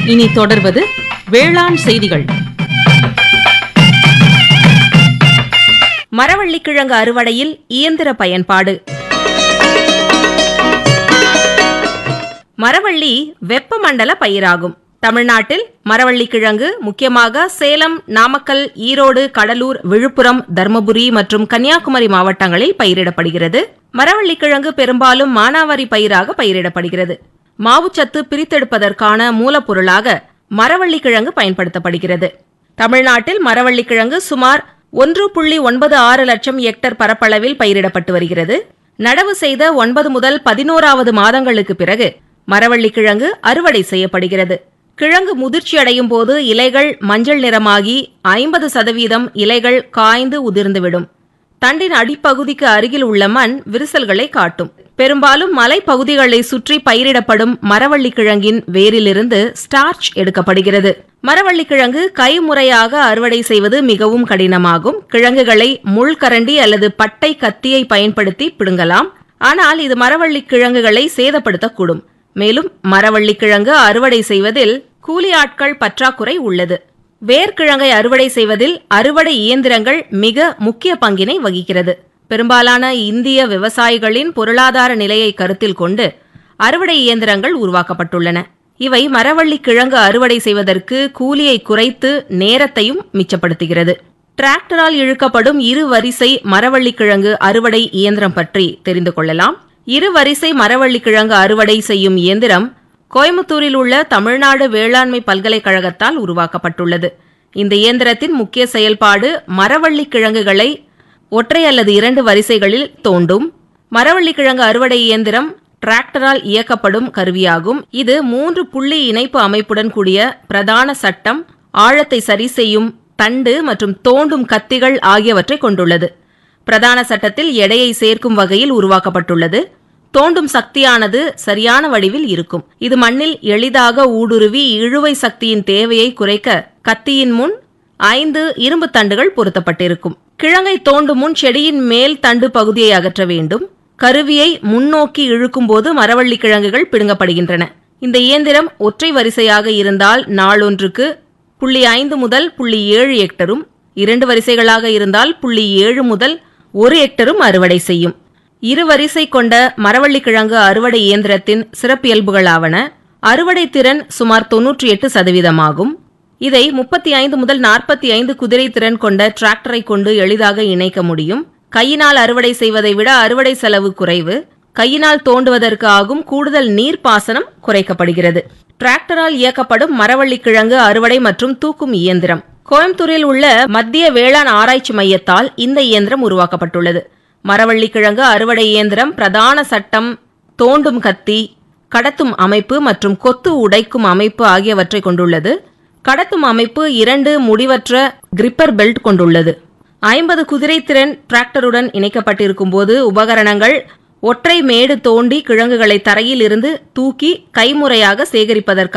இனி தொடர்வது வேளாண் செய்திகள் மரவள்ளிக்கிழங்கு அறுவடையில் இயந்திர பயன்பாடு மரவள்ளி வெப்பமண்டல பயிராகும் தமிழ்நாட்டில் மரவள்ளிக்கிழங்கு முக்கியமாக சேலம் நாமக்கல் ஈரோடு கடலூர் விழுப்புரம் தர்மபுரி மற்றும் கன்னியாகுமரி மாவட்டங்களில் பயிரிடப்படுகிறது மரவள்ளிக்கிழங்கு பெரும்பாலும் மானாவாரி பயிராக பயிரிடப்படுகிறது மாவுச்சத்து பிரித்தெடுப்பதற்கான மூலப்பொருளாக மரவள்ளிக்கிழங்கு பயன்படுத்தப்படுகிறது தமிழ்நாட்டில் மரவள்ளிக்கிழங்கு சுமார் ஒன்று புள்ளி ஒன்பது ஆறு லட்சம் ஹெக்டர் பரப்பளவில் பயிரிடப்பட்டு வருகிறது நடவு செய்த ஒன்பது முதல் பதினோராவது மாதங்களுக்கு பிறகு மரவள்ளிக்கிழங்கு அறுவடை செய்யப்படுகிறது கிழங்கு முதிர்ச்சியடையும் போது இலைகள் மஞ்சள் நிறமாகி ஐம்பது சதவீதம் இலைகள் காய்ந்து உதிர்ந்துவிடும் தண்டின் அடிப்பகுதிக்கு அருகில் உள்ள மண் விரிசல்களை காட்டும் பெரும்பாலும் மலைப்பகுதிகளை சுற்றி பயிரிடப்படும் மரவள்ளிக்கிழங்கின் வேரிலிருந்து ஸ்டார்ச் எடுக்கப்படுகிறது மரவள்ளிக்கிழங்கு கைமுறையாக அறுவடை செய்வது மிகவும் கடினமாகும் கிழங்குகளை முள்கரண்டி அல்லது பட்டை கத்தியை பயன்படுத்தி பிடுங்கலாம் ஆனால் இது மரவள்ளி கிழங்குகளை சேதப்படுத்தக்கூடும் மேலும் மரவள்ளி கிழங்கு அறுவடை செய்வதில் கூலி ஆட்கள் பற்றாக்குறை உள்ளது வேர்க்கிழங்கை அறுவடை செய்வதில் அறுவடை இயந்திரங்கள் மிக முக்கிய பங்கினை வகிக்கிறது பெரும்பாலான இந்திய விவசாயிகளின் பொருளாதார நிலையை கருத்தில் கொண்டு அறுவடை இயந்திரங்கள் உருவாக்கப்பட்டுள்ளன இவை மரவள்ளி கிழங்கு அறுவடை செய்வதற்கு கூலியை குறைத்து நேரத்தையும் மிச்சப்படுத்துகிறது டிராக்டரால் இழுக்கப்படும் இரு வரிசை மரவள்ளி கிழங்கு அறுவடை இயந்திரம் பற்றி தெரிந்து கொள்ளலாம் இரு வரிசை மரவள்ளி கிழங்கு அறுவடை செய்யும் இயந்திரம் கோயம்புத்தூரில் உள்ள தமிழ்நாடு வேளாண்மை பல்கலைக்கழகத்தால் உருவாக்கப்பட்டுள்ளது இந்த இயந்திரத்தின் முக்கிய செயல்பாடு மரவள்ளி கிழங்குகளை ஒற்றை அல்லது இரண்டு வரிசைகளில் தோண்டும் மரவள்ளி கிழங்கு அறுவடை இயந்திரம் டிராக்டரால் இயக்கப்படும் கருவியாகும் இது மூன்று புள்ளி இணைப்பு அமைப்புடன் கூடிய பிரதான சட்டம் ஆழத்தை சரி செய்யும் தண்டு மற்றும் தோண்டும் கத்திகள் ஆகியவற்றை கொண்டுள்ளது பிரதான சட்டத்தில் எடையை சேர்க்கும் வகையில் உருவாக்கப்பட்டுள்ளது தோண்டும் சக்தியானது சரியான வடிவில் இருக்கும் இது மண்ணில் எளிதாக ஊடுருவி இழுவை சக்தியின் தேவையை குறைக்க கத்தியின் முன் ஐந்து இரும்பு தண்டுகள் பொருத்தப்பட்டிருக்கும் கிழங்கை தோண்டும் முன் செடியின் மேல் தண்டு பகுதியை அகற்ற வேண்டும் கருவியை முன்னோக்கி இழுக்கும்போது மரவள்ளி கிழங்குகள் பிடுங்கப்படுகின்றன இந்த இயந்திரம் ஒற்றை வரிசையாக இருந்தால் நாளொன்றுக்கு புள்ளி ஐந்து முதல் புள்ளி ஏழு ஹெக்டரும் இரண்டு வரிசைகளாக இருந்தால் புள்ளி ஏழு முதல் ஒரு ஹெக்டரும் அறுவடை செய்யும் இரு வரிசை கொண்ட மரவள்ளி கிழங்கு அறுவடை இயந்திரத்தின் சிறப்பியல்புகளாவன அறுவடை திறன் சுமார் தொன்னூற்றி எட்டு சதவீதமாகும் இதை முப்பத்தி ஐந்து முதல் நாற்பத்தி ஐந்து குதிரை திறன் கொண்ட டிராக்டரை கொண்டு எளிதாக இணைக்க முடியும் கையினால் அறுவடை செய்வதை விட அறுவடை செலவு குறைவு கையினால் தோண்டுவதற்கு ஆகும் கூடுதல் நீர்ப்பாசனம் குறைக்கப்படுகிறது டிராக்டரால் இயக்கப்படும் மரவள்ளி கிழங்கு அறுவடை மற்றும் தூக்கும் இயந்திரம் கோயம்புத்தூரில் உள்ள மத்திய வேளாண் ஆராய்ச்சி மையத்தால் இந்த இயந்திரம் உருவாக்கப்பட்டுள்ளது மரவள்ளி கிழங்கு அறுவடை இயந்திரம் பிரதான சட்டம் தோண்டும் கத்தி கடத்தும் அமைப்பு மற்றும் கொத்து உடைக்கும் அமைப்பு ஆகியவற்றை கொண்டுள்ளது கடத்தும் அமைப்பு இரண்டு முடிவற்ற கிரிப்பர் பெல்ட் கொண்டுள்ளது ஐம்பது குதிரை திறன் டிராக்டருடன் இணைக்கப்பட்டிருக்கும் போது உபகரணங்கள் ஒற்றை மேடு தோண்டி கிழங்குகளை தரையில் இருந்து தூக்கி கைமுறையாக சேகரிப்பதற்காக